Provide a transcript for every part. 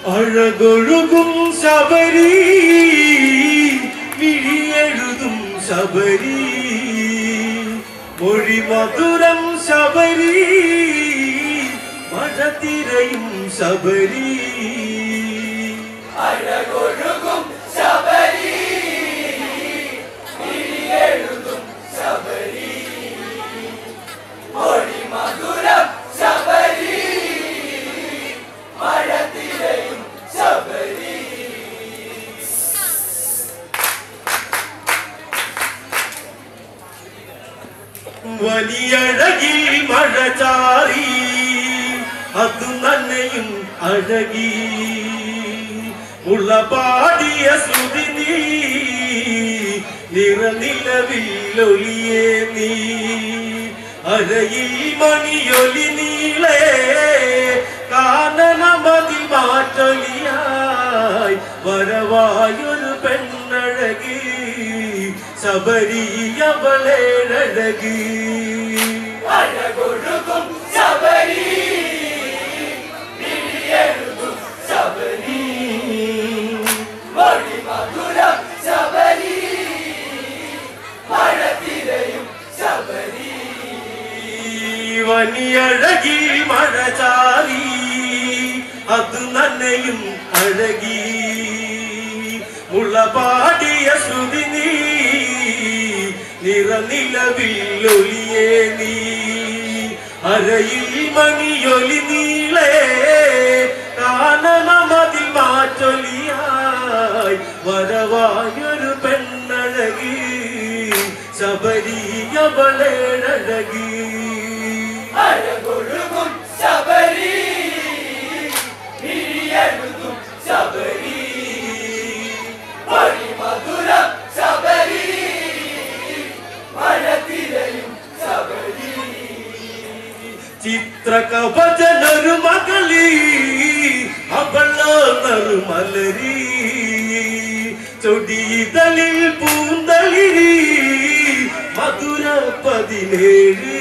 അഴകൊഴുകും ശബരി വിഴിയെഴുതും ശബരി മൊഴി മധുരം ശബരി മഴ തിരയും ശബരി അഴകൊഴുകും ശബരി എഴുതും ശബരി മൊഴി മധുരം ശബരി മഴ തിരയും ശബരി വലിയഴകിൽ മഴ ചാറി അത് നന്നയും അഴകി ഉള്ളപാടിയ ശ്രുതി നീ നിറനിലവിലൊലിയേ നീ അരയിൽ മണിയൊലി നീളേ കാനനമതി മാറ്റൊലിയായി വരവായൊരു പെണ്ണഴകി ശബരിയവളേഴകി അഴകൊഴുകും ശബരി എഴുതും ശബരി മൊഴി മധുരം ശബരി മഴ തിരയും ശബരി വനിയഴകിൽ മഴ ചാറി അത് നന്നയും അഴകി മുളപാടിയ ശ്രുതി നീ നിറനിലവിലൊലിയേ നീ അരയിൽ മണിയൊലി നീളേ കാനനമതിൽ മാറ്റൊലിയായി വരവായൊരു പെണ്ണഴകി ശബരിയവളേഴകി അഴകൊഴുകും ശബരി എഴുതും ശബരി മൊഴി മധുരം ശബരി മഴ തിരയും ശബരി ചിത്രകവചനൊരു മകളി അവളൊന്നൊരു മലരി ചൊടിതളിൽ പൂന്തളിരി മധുര പതിനേഴ്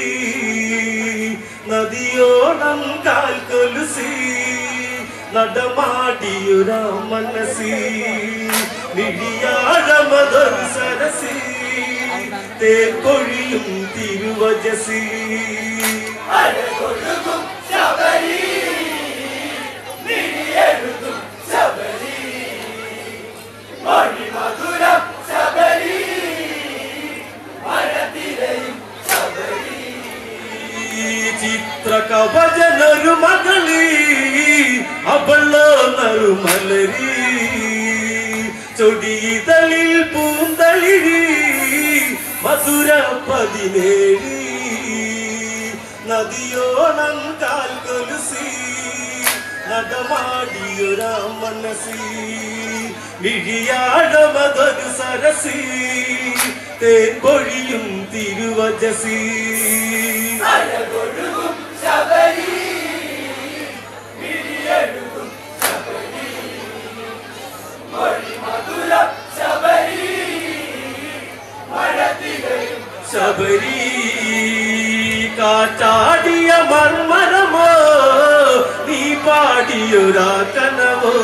നദിയോളം കാൽ കൊലുസി നടമാടിയൊരാ മനസി മിഴിയാഴമതൊരു സരസി തേക്കൊഴിയും തിരുവജസി അഴകൊഴുകും ശബരി എഴുതും ശബരി മൊഴി മധുരം ശബരി മഴ തിരയും ശബരി ചിത്രകവചനൊരു മകളി അവളൊന്നൊരു മലരി ചൊടിതളിൽ പൂന്തളിരി മധുര പതിനേഴ് നദിയോണം കാൽ കൊലുസി നടമാടിയൊരാ മനസി മിഴിയാഴമതൊരു സരസി തേപ്പൊഴിയും തിരുവജസി അഴകൊഴുകും ശബരി എഴുതും ശബരി മൊഴി മധുരം ശബരി മഴ തിരയും ശബരി കാറ്റാടിയ മർമരമോ നീ പാടിയൊരാ കനവോ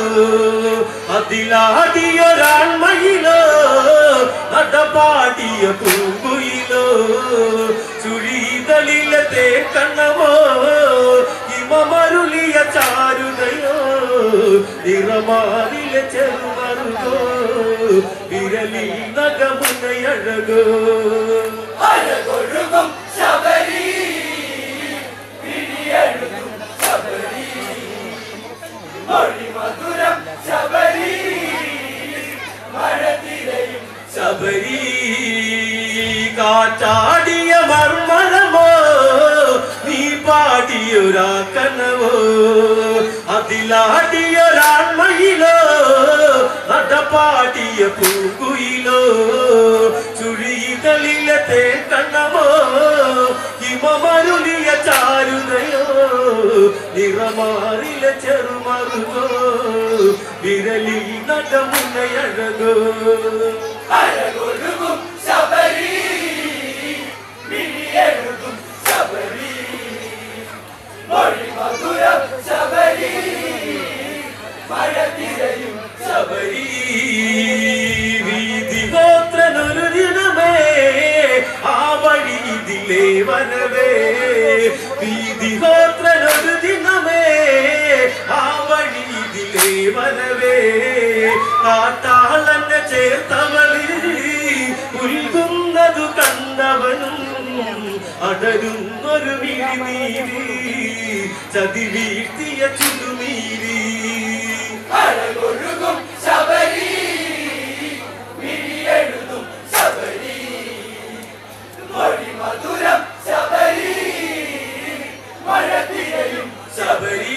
അതിലാടിയൊരാൺമയിലോ നടപാടിയ പൂങ്കുയിലോ ചുഴിതളിലെ തേക്കണ്ണമോ ഹിമമരുളിയ ചാരുതയോ നിറമാറിലെ ചെറുമറുകോ വിരലിൽ നഗമുനയഴകോ അഴകൊഴുകും ശബരി എഴുതും ശബരി മൊഴി മധുരം ശബരി മഴ തിരയും ശബരി കാറ്റാടിയ മർമരമോ നീ പാടിയൊരാ കനവോ അതിലാടിയൊരാൺമയിലോ നടപാടിയ പൂങ്കുയിലോ ചുഴികളിലെ തേക്കണ്ണമോ ഹിമമരുളിയ ചാരുതയോ നിറമാറിലെ ചെറുമറുകോ വിരലിൽ നടമുനയഴകോ അഴകൊഴുകും ശബരി എഴുതും ശബരി മൊഴി മധുരം ശബരി മഴ തിരയും ശബരി വീതിഗോത്രനൊരു ദിനമേ ആ വഴി ഇതിലേ വരവേ വീതിഗോത്രനൊരു ദിനമേ ആ വഴി ഇതിലേ വരവേ കാട്ടാളന്നെ ചേർത്തവളി ഉൽകുന്നതു കണ്ടവനും അടരുന്നൊരു വിഴിനീരി ചതി വീഴ്ത്തിയ ചുടുനീരി അഴകൊഴുകും ശബരി മിഴിയെഴുതും ശബരി മൊഴി മധുരം ശബരി മഴ തിരയും ശബരി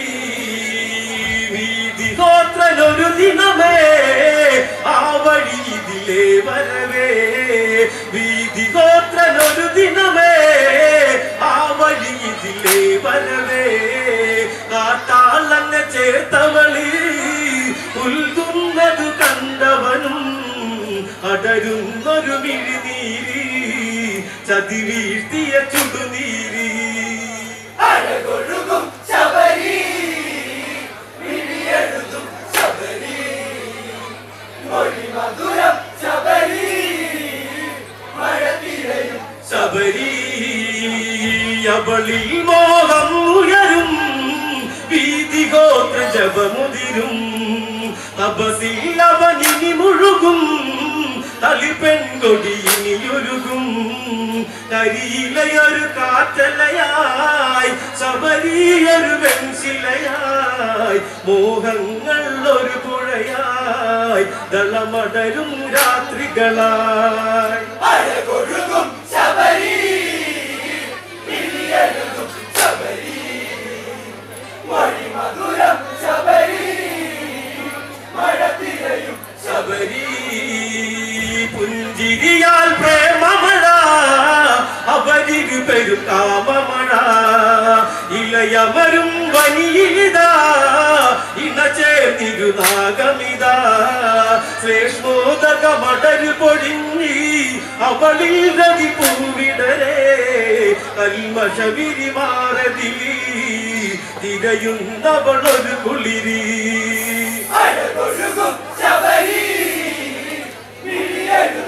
വീതിഗോത്രനൊരു ദിനമേ ആ വഴി ഇതിലേ വരവേ വീതിഗോത്രനൊരു ദിനമേ ആ വഴി ഇതിലേ വരവേ കാട്ടാളന്നെ ചേർത്തവളി ഉൽകുന്നതു കണ്ടവനും അടരുന്നൊരു മിഴിനീരി ചതി വീഴ്ത്തിയ ചുടുനീരി അഴകൊഴുകും ശബരി മിഴിയെഴുതും ശബരി മൊഴി മധുരം ശബരി മഴ തിരയും ശബരി അവളിൽ മോഹം ഉയരും വീതിഗോത്ര ജപമുതിരും തപസിൽ അവനിനി മുഴുകും തളി പെൺകൊടി ഇനിയൊരുകും കരിയിലയൊരു കാറ്റലയായി ശബരിയൊരു വെൺശിലയായി മോഹങ്ങൾ ഒരു പുഴയായി ദളമടരും രാത്രികളായി അഴകൊഴുകും ശബരി മിഴിയെഴുതും ശബരി മൊഴി മധുരം ശബരി മഴ തിരയും ശബരി പുഞ്ചിരിയാൽ പ്രേമമഴ അവരിരു പെരു കാമമഴ ഇളയമരും വനിയിലിതാ ഇണ ചേർന്നിരുനാഗമിതാ ശ്ലേഷ്മോദകമടരു പൊടിഞ്ഞി അവളിൽ നദി പൂവിടരേ കൽമഷവിരി മാറതിലി തിരയുന്നവളൊരു കുളിരി അഴകൊഴുകും ശബരി മിഴിയെഴുതും